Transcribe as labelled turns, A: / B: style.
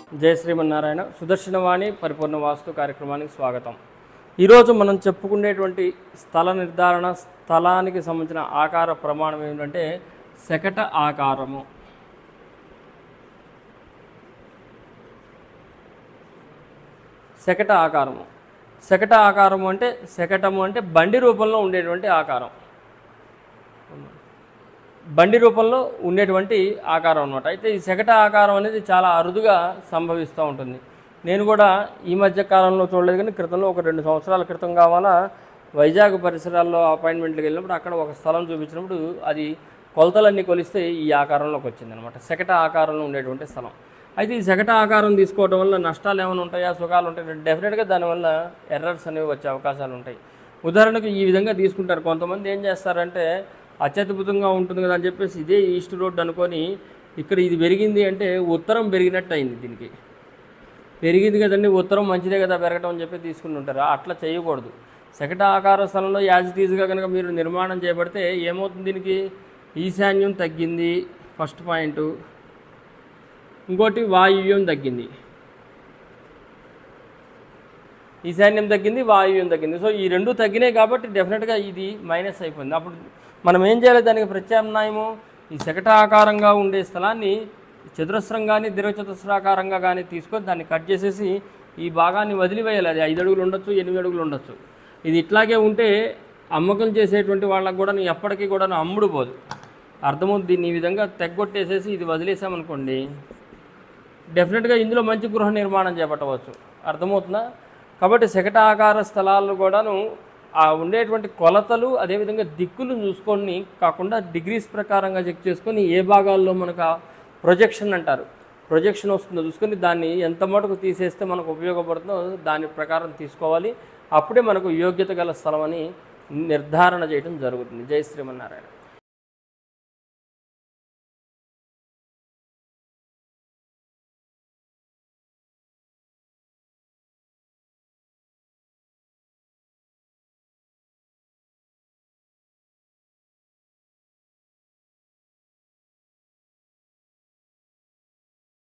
A: జయ శ్రీమన్నారాయణ సుదర్శనవాణి పరిపూర్ణ వాస్తు కార్యక్రమానికి స్వాగతం ఈరోజు మనం చెప్పుకునేటువంటి స్థల నిర్ధారణ స్థలానికి సంబంధించిన ఆకార ప్రమాణం ఏమిటంటే శకట ఆకారము శకట ఆకారము శకట ఆకారము అంటే శకటము అంటే బండి రూపంలో ఉండేటువంటి ఆకారం బండి రూపంలో ఉండేటువంటి ఆకారం అనమాట అయితే ఈ శకట ఆకారం అనేది చాలా అరుదుగా సంభవిస్తూ ఉంటుంది నేను కూడా ఈ మధ్య కాలంలో చూడలేదు కానీ క్రితంలో ఒక రెండు సంవత్సరాల క్రితం కావాలా వైజాగ్ పరిసరాల్లో అపాయింట్మెంట్కి వెళ్ళినప్పుడు అక్కడ ఒక స్థలం చూపించినప్పుడు అది కొలతలన్నీ కొలిస్తే ఈ ఆకారంలోకి వచ్చింది అనమాట శకట ఆకారంలో ఉండేటువంటి స్థలం అయితే ఈ శకట ఆకారం తీసుకోవడం వల్ల నష్టాలు ఏమైనా ఉంటాయా సుఖాలు ఉంటాయి డెఫినెట్గా దానివల్ల ఎర్రర్స్ అనేవి వచ్చే అవకాశాలు ఉంటాయి ఉదాహరణకు ఈ విధంగా తీసుకుంటారు కొంతమంది ఏం చేస్తారంటే అత్యద్భుతంగా ఉంటుంది కదా అని చెప్పేసి ఇదే ఈస్ట్ రోడ్ అనుకొని ఇక్కడ ఇది పెరిగింది అంటే ఉత్తరం పెరిగినట్టు అయింది దీనికి పెరిగింది కదండి ఉత్తరం మంచిదే కదా పెరగటం అని చెప్పి తీసుకుని ఉంటారు అట్లా చేయకూడదు శకట ఆకార స్థలంలో యాజ్ ఇట్ ఈజ్గా కనుక మీరు నిర్మాణం చేయబడితే ఏమవుతుంది దీనికి ఈశాన్యం తగ్గింది ఫస్ట్ పాయింట్ ఇంకోటి వాయువ్యం తగ్గింది ఈశాన్యం తగ్గింది వాయువ్యం తగ్గింది సో ఈ రెండు తగ్గినాయి కాబట్టి డెఫినెట్గా ఇది మైనస్ అయిపోయింది అప్పుడు మనం ఏం చేయాలి దానికి ప్రత్యామ్నాయము ఈ శకట ఆకారంగా ఉండే స్థలాన్ని చతురస్రం కానీ దీర్ఘచతురస్రాకారంగా కానీ తీసుకొని దాన్ని కట్ చేసేసి ఈ భాగాన్ని వదిలివేయాలి అది ఐదు అడుగులు ఉండొచ్చు ఎనిమిది అడుగులు ఉండొచ్చు ఇది ఇట్లాగే ఉంటే అమ్మకం చేసేటువంటి వాళ్ళకు కూడా ఎప్పటికీ కూడా అమ్ముడు పోదు అర్థమవుతుంది దీన్ని ఈ విధంగా తెగ్గొట్టేసేసి ఇది వదిలేసామనుకోండి డెఫినెట్గా ఇందులో మంచి గృహ నిర్మాణం చేపట్టవచ్చు అర్థమవుతుందా కాబట్టి శకట ఆకార స్థలాలు కూడాను ఆ ఉండేటువంటి కొలతలు అదేవిధంగా దిక్కులు చూసుకొని కాకుండా డిగ్రీస్ ప్రకారంగా చెక్ చేసుకొని ఏ భాగాల్లో మనకు ఆ ప్రొజెక్షన్ అంటారు ప్రొజెక్షన్ వస్తుందో చూసుకొని దాన్ని ఎంత మటుకు తీసేస్తే మనకు ఉపయోగపడుతుందో దాని ప్రకారం తీసుకోవాలి అప్పుడే మనకు యోగ్యత గల స్థలం అని నిర్ధారణ చేయడం జరుగుతుంది జై శ్రీమన్నారాయణ